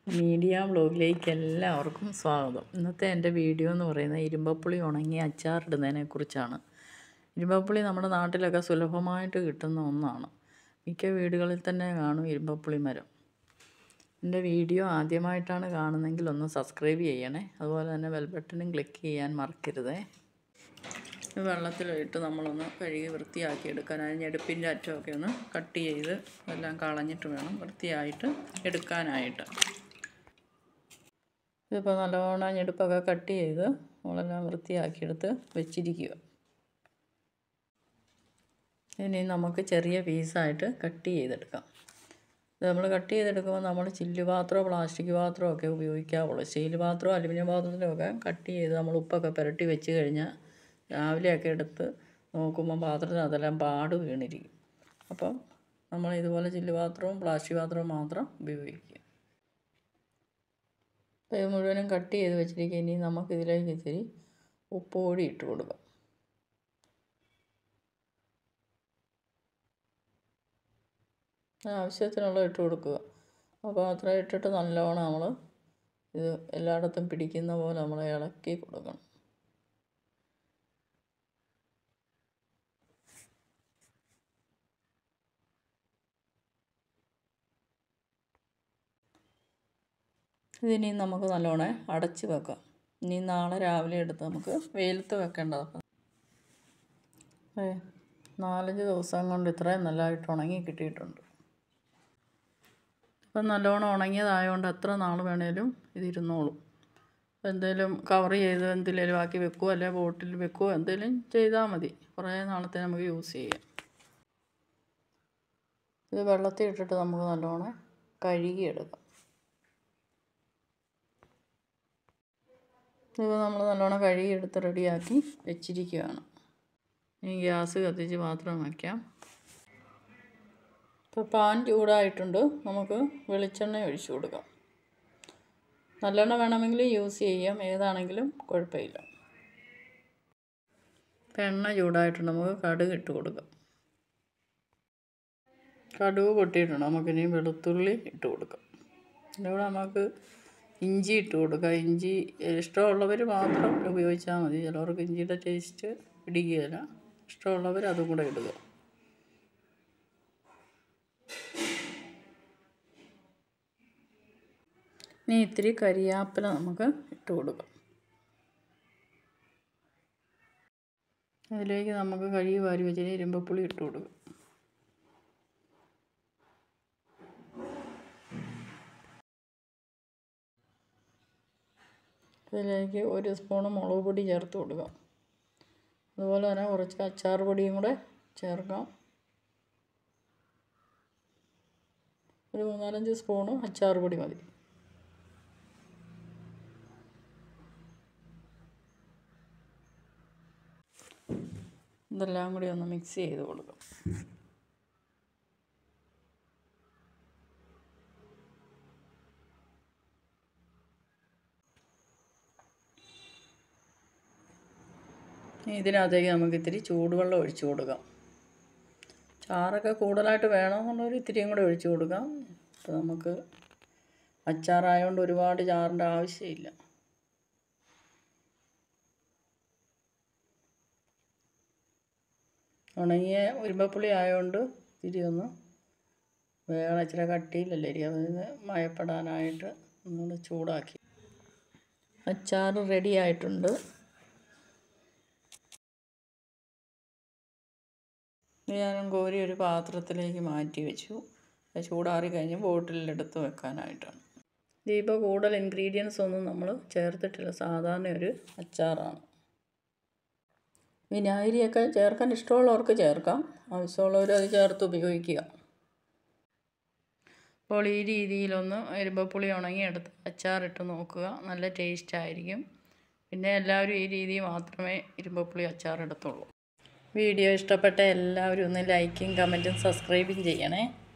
media വ്ലോഗിലേക്ക് എല്ലാവർക്കും സ്വാഗതം ഇന്നത്തെ എൻ്റെ വീഡിയോ എന്ന് പറയുന്നത് ഇരുമ്പപ്പുളി ഉണങ്ങി അച്ചാറിടുന്നതിനെ കുറിച്ചാണ് ഇരുമ്പപ്പുളി നമ്മുടെ നാട്ടിലൊക്കെ സുലഭമായിട്ട് കിട്ടുന്ന ഒന്നാണ് മിക്ക വീടുകളിൽ തന്നെ കാണും ഇരുമ്പപ്പുളി മരം എൻ്റെ വീഡിയോ ആദ്യമായിട്ടാണ് കാണുന്നതെങ്കിൽ ഒന്ന് സബ്സ്ക്രൈബ് ചെയ്യണേ അതുപോലെ തന്നെ ബെൽ ബട്ടണും ക്ലിക്ക് ചെയ്യാൻ മറക്കരുതേ ഇത് വെള്ളത്തിലിട്ട് നമ്മളൊന്ന് കഴുകി വൃത്തിയാക്കി എടുക്കാൻ അതിന് ഞെടുപ്പിൻ്റെ അറ്റമൊക്കെ ഒന്ന് കട്ട് ചെയ്ത് എല്ലാം കളഞ്ഞിട്ട് വേണം വൃത്തിയായിട്ട് എടുക്കാനായിട്ട് ഇതിപ്പോൾ നല്ലവണ്ണം ഞെടുപ്പൊക്കെ കട്ട് ചെയ്ത് നമ്മളെല്ലാം വൃത്തിയാക്കിയെടുത്ത് വെച്ചിരിക്കുക ഇനി നമുക്ക് ചെറിയ പീസായിട്ട് കട്ട് ചെയ്തെടുക്കാം ഇത് നമ്മൾ കട്ട് ചെയ്തെടുക്കുമ്പോൾ നമ്മൾ ചില്ല് പാത്രമോ പ്ലാസ്റ്റിക് പാത്രമോ ഒക്കെ ഉപയോഗിക്കാവുള്ളൂ സ്റ്റീൽ പാത്രമോ അലുമിനിയം പാത്രത്തിലൊക്കെ കട്ട് ചെയ്ത് നമ്മൾ ഉപ്പൊക്കെ പുരട്ടി വെച്ച് കഴിഞ്ഞാൽ രാവിലെയൊക്കെ എടുത്ത് നോക്കുമ്പോൾ പാത്രത്തിന് അതെല്ലാം പാട് വീണിരിക്കും അപ്പം നമ്മൾ ഇതുപോലെ ചില്ല് പാത്രവും പ്ലാസ്റ്റിക് പാത്രവും മാത്രം ഉപയോഗിക്കുക അപ്പോൾ ഇത് മുഴുവനും കട്ട് ചെയ്ത് വെച്ചിരിക്കുക ഇനി നമുക്ക് ഇതിലേക്ക് ഇത്തിരി ഉപ്പ് പൊടി ഇട്ട് കൊടുക്കാം ആവശ്യത്തിനുള്ള ഇട്ട് കൊടുക്കുക അപ്പോൾ അത്ര ഇട്ടിട്ട് നല്ലവണ്ണം നമ്മൾ ഇത് എല്ലായിടത്തും പിടിക്കുന്ന പോലെ നമ്മൾ ഇളക്കി കൊടുക്കണം ഇതിനി നമുക്ക് നല്ലോണം അടച്ച് വെക്കാം ഇനി നാളെ രാവിലെ എടുത്ത് നമുക്ക് വെയിലത്ത് വെക്കേണ്ടതാണ് ഏ നാലഞ്ച് ദിവസം കൊണ്ട് ഇത്രയും നല്ലതായിട്ട് ഉണങ്ങി കിട്ടിയിട്ടുണ്ട് അപ്പം നല്ലോണം ഉണങ്ങിയതായതുകൊണ്ട് എത്ര നാൾ വേണേലും ഇതിരുന്നോളും എന്തെങ്കിലും കവർ ചെയ്ത് എന്തിലേലും ആക്കി വെക്കുകയോ അല്ലെങ്കിൽ ബോട്ടിൽ വെക്കുകയോ എന്തെങ്കിലും ചെയ്താൽ മതി കുറേ നാളത്തെ നമുക്ക് യൂസ് ചെയ്യാം ഇത് വെള്ളത്തിൽ ഇട്ടിട്ട് നമുക്ക് നല്ലോണം കഴുകിയെടുക്കാം ഇപ്പോൾ നമ്മൾ നല്ലോണം കഴുകിയെടുത്ത് റെഡിയാക്കി വെച്ചിരിക്കുകയാണ് ഇനി ഗ്യാസ് കത്തിച്ച് പാത്രം വയ്ക്കാം ഇപ്പോൾ പാൻ ചൂടായിട്ടുണ്ട് നമുക്ക് വെളിച്ചെണ്ണ ഒഴിച്ചു കൊടുക്കാം നല്ലെണ്ണ വേണമെങ്കിൽ യൂസ് ചെയ്യാം ഏതാണെങ്കിലും കുഴപ്പമില്ല ഇപ്പം എണ്ണ ചൂടായിട്ടുണ്ട് നമുക്ക് കടുക് ഇട്ട് കൊടുക്കാം കടുക് പൊട്ടിയിട്ടുണ്ട് നമുക്കിനി വെളുത്തുള്ളി ഇട്ട് കൊടുക്കാം ഇതിൻ്റെ കൂടെ നമുക്ക് ഇഞ്ചി ഇട്ട് കൊടുക്കുക ഇഞ്ചി ഇഷ്ടമുള്ളവർ മാത്രം ഉപയോഗിച്ചാൽ മതി ചിലവർക്ക് ഇഞ്ചിയുടെ ടേസ്റ്റ് പിടിക്കുകയില്ല ഇഷ്ടമുള്ളവർ അതും കൂടെ ഇടുക ഇനി ഇത്തിരി കരിയാപ്പില നമുക്ക് ഇട്ട് കൊടുക്കാം അതിലേക്ക് നമുക്ക് കഴുകി വാരി വെച്ചിട്ട് ഇരുമ്പപ്പുളി ഇട്ട് കൊടുക്കും ഇതിലേക്ക് ഒരു സ്പൂണ് മുളക് പൊടി ചേർത്ത് കൊടുക്കാം അതുപോലെ തന്നെ കുറച്ച് അച്ചാർ പൊടിയും കൂടെ ചേർക്കാം ഒരു മൂന്നാലഞ്ച് സ്പൂണ് അച്ചാർ പൊടി മതി ഇതെല്ലാം കൂടി ഒന്ന് മിക്സ് ചെയ്ത് കൊടുക്കാം ഇതിനകത്തേക്ക് നമുക്ക് ഇത്തിരി ചൂടുവെള്ളം ഒഴിച്ചു കൊടുക്കാം ചാറൊക്കെ കൂടുതലായിട്ട് വേണമെന്നുള്ളവർ ഇത്തിരിയും കൂടെ ഒഴിച്ചു കൊടുക്കാം അപ്പോൾ നമുക്ക് അച്ചാറായതുകൊണ്ട് ഒരുപാട് ചാറിൻ്റെ ആവശ്യമില്ല ഉണങ്ങിയ ഉരുമ്പപ്പുളി ആയതുകൊണ്ട് ഇത്തിരി ഒന്ന് വേറെ ഇച്ചിരി കട്ടിയിലല്ലേ ഇരിക്കും അതിന് മയപ്പെടാനായിട്ട് ഒന്നുകൂടെ ചൂടാക്കി അച്ചാർ റെഡി ആയിട്ടുണ്ട് ഞാനും കോരി ഒരു പാത്രത്തിലേക്ക് മാറ്റി വെച്ചു ചൂടാറി കഴിഞ്ഞ് ബോട്ടിലെടുത്ത് വെക്കാനായിട്ടാണ് ഇതിപ്പോൾ കൂടുതൽ ഇൻഗ്രീഡിയൻസ് ഒന്നും നമ്മൾ ചേർത്തിട്ടില്ല സാധാരണ ഒരു അച്ചാറാണ് വിനാഗിരിയൊക്കെ ചേർക്കാൻ ഇഷ്ടമുള്ളവർക്ക് ചേർക്കാം ആവശ്യമുള്ളവർ അത് ചേർത്ത് ഉപയോഗിക്കുക അപ്പോൾ ഈ രീതിയിലൊന്ന് എരുമ്പപ്പുളി ഉണങ്ങിയെടുത്ത് അച്ചാറിട്ട് നോക്കുക നല്ല ടേസ്റ്റ് ആയിരിക്കും പിന്നെ എല്ലാവരും ഈ രീതി മാത്രമേ ഇരുമ്പപ്പുളി അച്ചാർ എടുത്തുള്ളൂ വീഡിയോ ഇഷ്ടപ്പെട്ട എല്ലാവരും ഒന്ന് ലൈക്കും കമൻറ്റും സബ്സ്ക്രൈബും ചെയ്യണേ